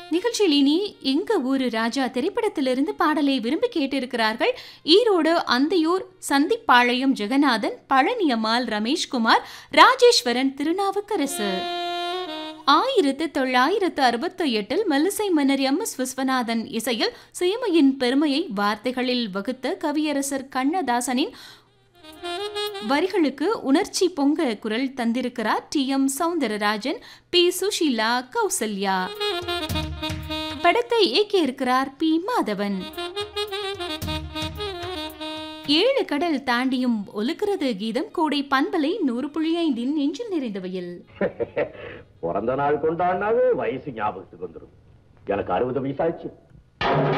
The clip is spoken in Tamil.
நிகழ்ச்சியில் இனி எங்க ஊரு ராஜா திரைப்படத்திலிருந்து பாடலை விரும்பி கேட்டிருக்கிறார்கள் ஈரோடு அந்தியூர் சந்திப்பாளையம் ஜெகநாதன் பழனியம்மாள் ரமேஷ்குமார் ராஜேஸ்வரன் திருநாவுக்கரசு ஆயிரத்து தொள்ளாயிரத்து அறுபத்தி எட்டில் மெல்லிசை மன்னர் எம் எஸ் விஸ்வநாதன் இசையில் சீமையின் பெருமையை வார்த்தைகளில் வகுத்த கவியரசர் கண்ணதாசனின் வரிகளுக்கு உணர்ச்சி பொங்க குரல் தந்திருக்கிறார் T M Soundararajan P Susheela Kausalya படத்தை இயக்கியிருக்கிறார் பி மாதவன் ஏழு கடல் தாண்டியும் ஒலுக்கிறது கீதம் கோடை பண்பலை நூறு புள்ளி ஐந்தின் நெஞ்சில் நிறைந்தவையில் பிறந்த நாள் கொண்டாடினாவே வயசு ஞாபகத்துக்கு வந்துடும் எனக்கு அறுபது வயசாச்சு